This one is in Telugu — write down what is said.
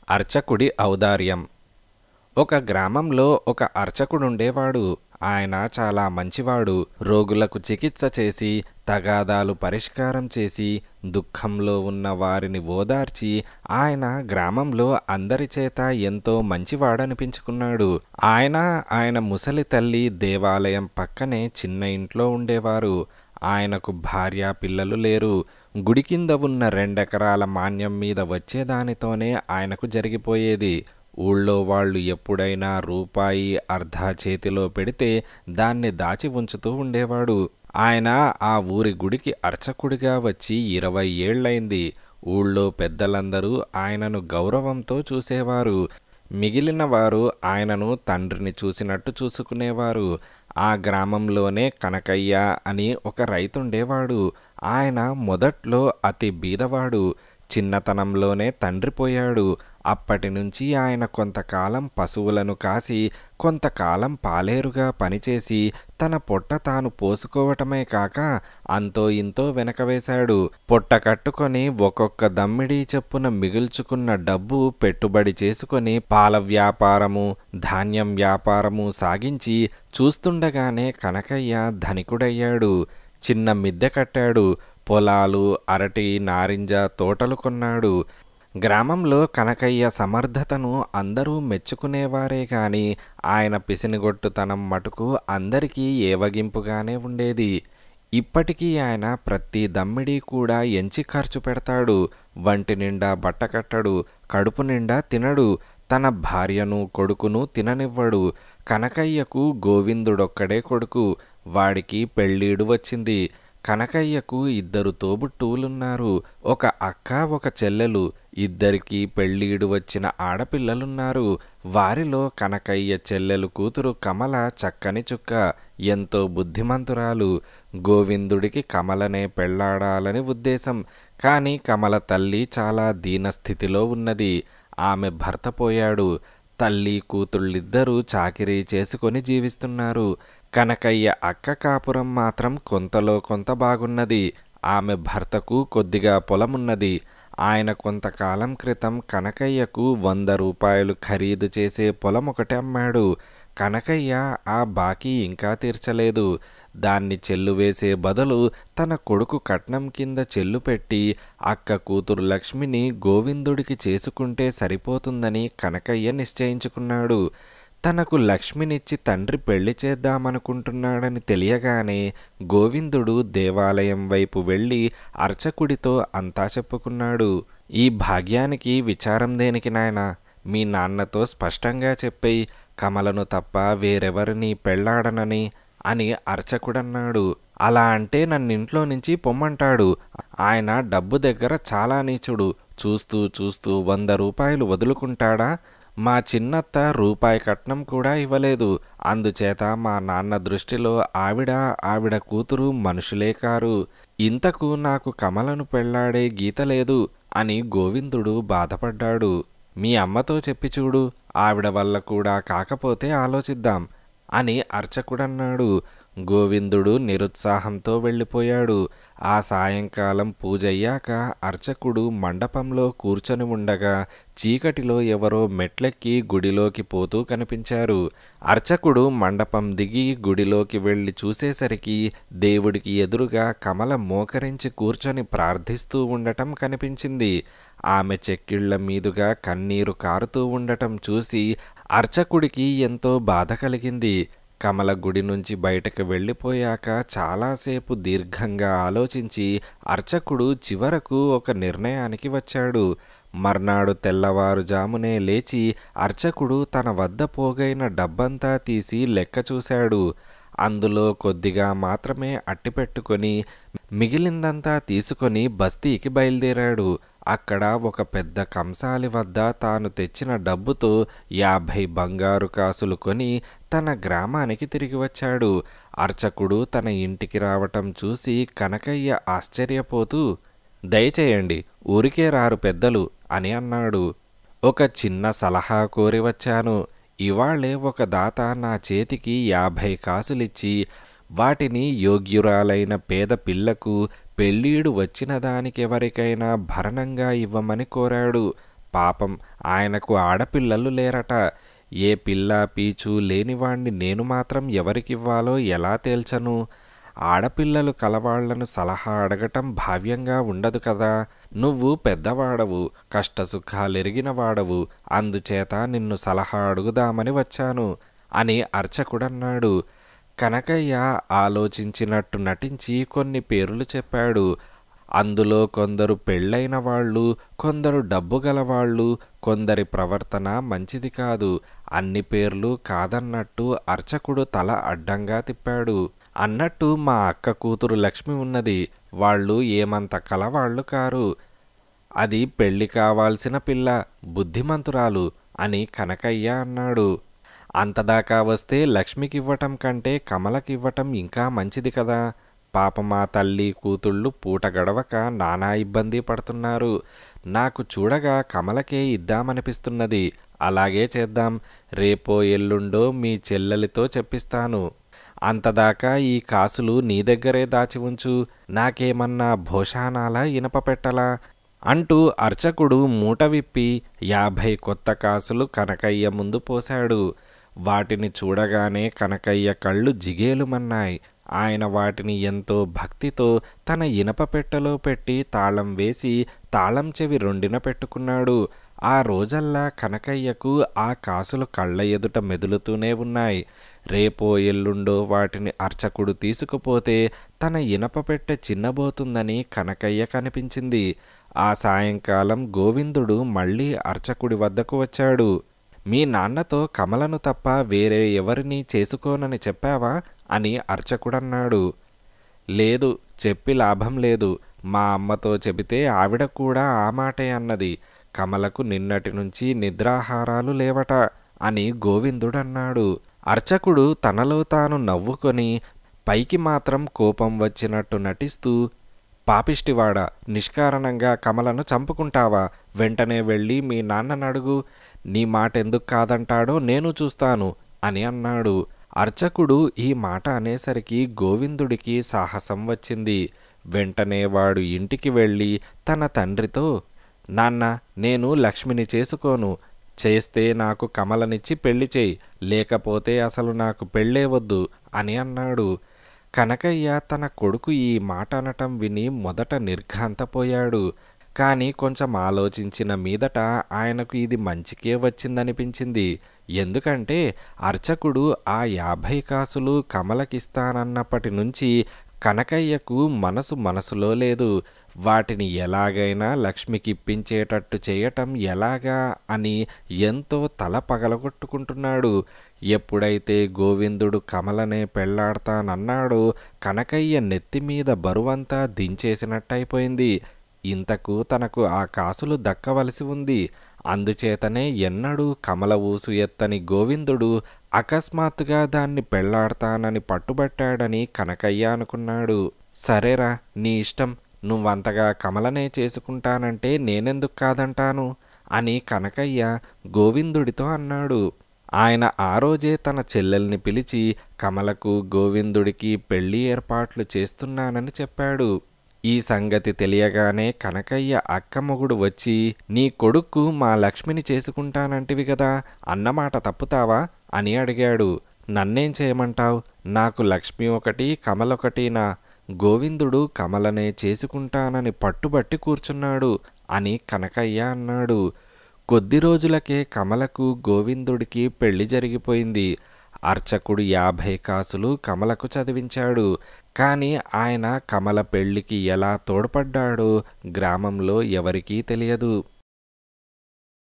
అర్చకుడి ఔదార్యం ఒక గ్రామంలో ఒక అర్చకుడుండేవాడు ఆయన చాలా మంచివాడు రోగులకు చికిత్స చేసి తగాదాలు పరిష్కారం చేసి దుఃఖంలో ఉన్న వారిని ఓదార్చి ఆయన గ్రామంలో అందరి చేత ఎంతో మంచివాడనిపించుకున్నాడు ఆయన ఆయన ముసలి తల్లి దేవాలయం పక్కనే చిన్న ఇంట్లో ఉండేవారు ఆయనకు భార్య పిల్లలు లేరు గుడి కింద ఉన్న రెండెకరాల మాన్యం మీద వచ్చేదానితోనే ఆయనకు జరిగిపోయేది ఊళ్ళో వాళ్ళు ఎప్పుడైనా రూపాయి అర్ధ చేతిలో పెడితే దాన్ని దాచి ఉంచుతూ ఉండేవాడు ఆయన ఆ ఊరి గుడికి అర్చకుడిగా వచ్చి ఇరవై ఏళ్లైంది ఊళ్ళో పెద్దలందరూ ఆయనను గౌరవంతో చూసేవారు మిగిలిన వారు ఆయనను తండ్రిని చూసినట్టు చూసుకునేవారు ఆ గ్రామంలోనే కనకయ్య అని ఒక రైతుండేవాడు ఆయన మొదట్లో అతి బీదవాడు చిన్నతనంలోనే తండ్రి పోయాడు అప్పటి నుంచి ఆయన కొంతకాలం పశువులను కాసి కొంతకాలం పాలేరుగా పనిచేసి తన పొట్ట తాను పోసుకోవటమే కాక అంతో ఇంతో వెనకవేశాడు పొట్ట కట్టుకొని ఒక్కొక్క దమ్మిడి చెప్పున మిగుల్చుకున్న డబ్బు పెట్టుబడి చేసుకొని పాల వ్యాపారము ధాన్యం వ్యాపారము సాగించి చూస్తుండగానే కనకయ్య ధనికుడయ్యాడు చిన్న మిద్దె కట్టాడు పొలాలు అరటి నారింజ తోటలు కొన్నాడు గ్రామంలో కనకయ్య సమర్థతను అందరూ మెచ్చుకునేవారే గాని ఆయన పిసినిగొట్టుతనం మటుకు అందరికీ ఏవగింపుగానే ఉండేది ఇప్పటికీ ఆయన ప్రతి దమ్మిడి కూడా ఎంచి ఖర్చు పెడతాడు వంటి నిండా బట్ట కట్టడు కడుపు నిండా తినడు తన భార్యను కొడుకును తిననివ్వడు కనకయ్యకు గోవిందుడొక్కడే కొడుకు వాడికి పెళ్ళీడు వచ్చింది కనకయ్యకు ఇద్దరు తోబుట్టువులున్నారు ఒక అక్క ఒక చెల్లెలు ఇద్దరికి పెళ్ళీడు వచ్చిన ఆడపిల్లలున్నారు వారిలో కనకయ్య చెల్లెలు కూతురు కమల చక్కని చుక్క ఎంతో బుద్ధిమంతురాలు గోవిందుడికి కమలనే పెళ్లాడాలని ఉద్దేశం కానీ కమల తల్లి చాలా దీనస్థితిలో ఉన్నది ఆమె భర్త పోయాడు తల్లి కూతుళ్ళిద్దరూ చాకిరీ చేసుకొని జీవిస్తున్నారు కనకయ్య అక్క కాపురం మాత్రం కొంతలో కొంత బాగున్నది ఆమె భర్తకు కొద్దిగా పొలమున్నది ఆయన కొంతకాలం క్రితం కనకయ్యకు వంద రూపాయలు ఖరీదు చేసే పొలం ఒకటి అమ్మాడు కనకయ్య ఆ బాకీ ఇంకా తీర్చలేదు దాన్ని చెల్లు వేసే బదులు తన కొడుకు కట్నం కింద చెల్లు పెట్టి అక్క కూతురు లక్ష్మిని గోవిందుడికి చేసుకుంటే సరిపోతుందని కనకయ్య నిశ్చయించుకున్నాడు తనకు లక్ష్మినిచ్చి తండ్రి పెళ్లి చేద్దామనుకుంటున్నాడని తెలియగానే గోవిందుడు దేవాలయం వైపు వెళ్ళి అర్చకుడితో అంతా చెప్పుకున్నాడు ఈ భాగ్యానికి విచారం దేనికి నాయనా మీ నాన్నతో స్పష్టంగా చెప్పేయి కమలను తప్ప వేరెవరిని పెళ్లాడనని అని అర్చకుడన్నాడు అలా అంటే నన్నింట్లో నుంచి పొమ్మంటాడు ఆయన డబ్బు దగ్గర చాలా నీచుడు చూస్తూ చూస్తూ వంద రూపాయలు వదులుకుంటాడా మా చిన్నత్త రూపాయి కట్నం కూడా ఇవ్వలేదు అందుచేత మా నాన్న దృష్టిలో ఆవిడ ఆవిడ కూతురు మనుషులే కారు ఇంతకు నాకు కమలను పెళ్లాడే గీత లేదు అని గోవిందుడు బాధపడ్డాడు మీ అమ్మతో చెప్పి చూడు ఆవిడ వల్ల కూడా కాకపోతే ఆలోచిద్దాం అని అర్చకుడన్నాడు గోవిందుడు నిరుత్సాహంతో వెళ్ళిపోయాడు ఆ సాయంకాలం పూజయ్యాక అర్చకుడు మండపంలో కూర్చొని ఉండగా చీకటిలో ఎవరో మెట్లెక్కి గుడిలోకి పోతూ కనిపించారు అర్చకుడు మండపం దిగి గుడిలోకి వెళ్ళి చూసేసరికి దేవుడికి ఎదురుగా కమల మోకరించి కూర్చొని ప్రార్థిస్తూ ఉండటం కనిపించింది ఆమె చెక్కిళ్ల మీదుగా కన్నీరు కారుతూ ఉండటం చూసి అర్చకుడికి ఎంతో బాధ కలిగింది కమల గుడి నుంచి బయటకు వెళ్ళిపోయాక చాలాసేపు దీర్ఘంగా ఆలోచించి అర్చకుడు చివరకు ఒక నిర్ణయానికి వచ్చాడు మర్నాడు తెల్లవారుజామునే లేచి అర్చకుడు తన వద్ద పోగైన డబ్బంతా తీసి లెక్క చూశాడు అందులో కొద్దిగా మాత్రమే అట్టిపెట్టుకొని మిగిలిందంతా తీసుకొని బస్తీకి బయలుదేరాడు అక్కడ ఒక పెద్ద కంసాలి వద్ద తాను తెచ్చిన డబ్బుతో యాభై బంగారు కాసులు కొని తన గ్రామానికి తిరిగి వచ్చాడు అర్చకుడు తన ఇంటికి రావటం చూసి కనకయ్య ఆశ్చర్యపోతూ దయచేయండి ఊరికే రారు పెద్దలు అని అన్నాడు ఒక చిన్న సలహా కోరి వచ్చాను ఇవాళే ఒక దాత నా చేతికి యాభై కాసులిచ్చి వాటిని యోగ్యురాలైన పేద పిల్లకు పెళ్ళీడు వచ్చిన దానికెవరికైనా భరణంగా ఇవ్వమని కోరాడు పాపం ఆయనకు ఆడపిల్లలు లేరట ఏ పిల్ల పీచు లేనివాణ్ణి నేను మాత్రం ఎవరికివ్వాలో ఎలా తేల్చను ఆడపిల్లలు కలవాళ్లను సలహా అడగటం భావ్యంగా ఉండదు కదా నువ్వు పెద్దవాడవు కష్టసుఖాలెరిగిన వాడవు అందుచేత నిన్ను సలహా అడుగుదామని వచ్చాను అని అర్చకుడన్నాడు కనకయ్య ఆలోచించినట్టు నటించి కొన్ని పేర్లు చెప్పాడు అందులో కొందరు పెళ్ళైన వాళ్ళు కొందరు డబ్బు గలవాళ్ళు కొందరి ప్రవర్తన మంచిది కాదు అన్ని పేర్లు కాదన్నట్టు అర్చకుడు తల అడ్డంగా తిప్పాడు అన్నట్టు మా అక్క కూతురు లక్ష్మి ఉన్నది వాళ్ళు ఏమంత కలవాళ్ళు కారు అది పెళ్లి కావాల్సిన పిల్ల బుద్ధిమంతురాలు అని కనకయ్య అన్నాడు అంతదాకా వస్తే లక్ష్మికివ్వటం కంటే కమలకివ్వటం ఇంకా మంచిది కదా పాప మా తల్లి కూతుళ్ళు పూట గడవక నానా ఇబ్బంది పడుతున్నారు నాకు చూడగా కమలకే ఇద్దామనిపిస్తున్నది అలాగే చేద్దాం రేపో ఎల్లుండో మీ చెల్లెలితో చెప్పిస్తాను అంతదాకా ఈ కాసులు నీ దగ్గరే దాచి ఉంచు నాకేమన్నా భోషానాలా ఇనప పెట్టలా అంటూ అర్చకుడు మూట విప్పి యాభై కొత్త కాసులు కనకయ్య ముందు పోశాడు వాటిని చూడగానే కనకయ్య కళ్ళు జిగేలుమన్నాయి ఆయన వాటిని ఎంతో భక్తితో తన ఇనప పెట్టెలో పెట్టి తాళం వేసి తాళం చెవి రెండిన పెట్టుకున్నాడు ఆ రోజల్లా కనకయ్యకు ఆ కాసులు కళ్ళ ఎదుట మెదులుతూనే ఉన్నాయి రేపో ఎల్లుండో వాటిని అర్చకుడు తీసుకుపోతే తన ఇనప పెట్టె చిన్నబోతుందని కనకయ్య కనిపించింది ఆ సాయంకాలం గోవిందుడు మళ్ళీ అర్చకుడి వద్దకు వచ్చాడు మీ నాన్నతో కమలను తప్ప వేరే ఎవరిని చేసుకోనని చెప్పావా అని అర్చకుడన్నాడు లేదు చెప్పి లాభం లేదు మా అమ్మతో చెబితే ఆవిడ కూడా ఆ మాటే అన్నది కమలకు నిన్నటి నుంచి నిద్రాహారాలు లేవట అని గోవిందుడన్నాడు అర్చకుడు తనలో తాను నవ్వుకొని పైకి మాత్రం కోపం వచ్చినట్టు నటిస్తూ పాపిష్టివాడ నిష్కారణంగా కమలను చంపుకుంటావా వెంటనే వెళ్ళి మీ నాన్ననడుగు నీ మాట ఎందుకు కాదంటాడో నేను చూస్తాను అని అన్నాడు అర్చకుడు ఈ మాట అనేసరికి గోవిందుడికి సాహసం వచ్చింది వెంటనే వాడు ఇంటికి వెళ్ళి తన తండ్రితో నాన్న నేను లక్ష్మిని చేసుకోను చేస్తే నాకు కమలనిచ్చి పెళ్లి చేయి లేకపోతే అసలు నాకు పెళ్ళే వద్దు అని అన్నాడు కనకయ్య తన కొడుకు ఈ మాట అనటం విని మొదట నిర్ఘాంతపోయాడు కానీ కొంచెం ఆలోచించిన మీదట ఆయనకు ఇది మంచికే వచ్చిందనిపించింది ఎందుకంటే అర్చకుడు ఆ యాభై కాసులు కమలకిస్తానన్నప్పటి నుంచి కనకయ్యకు మనసు మనసులో లేదు వాటిని ఎలాగైనా లక్ష్మికి ఇప్పించేటట్టు చేయటం ఎలాగా అని ఎంతో తల పగలగొట్టుకుంటున్నాడు ఎప్పుడైతే గోవిందుడు కమలనే పెళ్లాడతానన్నాడో కనకయ్య నెత్తి మీద బరువంతా దించేసినట్టయిపోయింది ఇంతకు తనకు ఆ కాసులు దక్కవలసి ఉంది అందుచేతనే ఎన్నడూ కమల ఊసు ఎత్తని గోవిందుడు అకస్మాత్తుగా దాన్ని పెళ్లాడతానని పట్టుబట్టాడని కనకయ్య అనుకున్నాడు సరేరా నీ ఇష్టం నువ్వంతగా కమలనే చేసుకుంటానంటే నేనెందుకు కాదంటాను అని కనకయ్య గోవిందుడితో అన్నాడు ఆయన ఆ రోజే తన చెల్లెల్ని పిలిచి కమలకు గోవిందుడికి పెళ్లి ఏర్పాట్లు చేస్తున్నానని చెప్పాడు ఈ సంగతి తెలియగానే కనకయ్య అక్క మొగుడు వచ్చి నీ కొడుక్కు మా లక్ష్మిని చేసుకుంటానంటివి కదా అన్నమాట తప్పుతావా అని అడిగాడు నన్నేం చేయమంటావు నాకు లక్ష్మి ఒకటి కమలొకటినా గోవిందుడు కమలనే చేసుకుంటానని పట్టుబట్టి కూర్చున్నాడు అని కనకయ్య అన్నాడు కొద్ది రోజులకే కమలకు గోవిందుడికి పెళ్లి జరిగిపోయింది అర్చకుడు యాభై కాసులు కమలకు చదివించాడు కానీ ఆయన కమల పెళ్లికి ఎలా తోడ్పడ్డాడో గ్రామంలో ఎవరికీ తెలియదు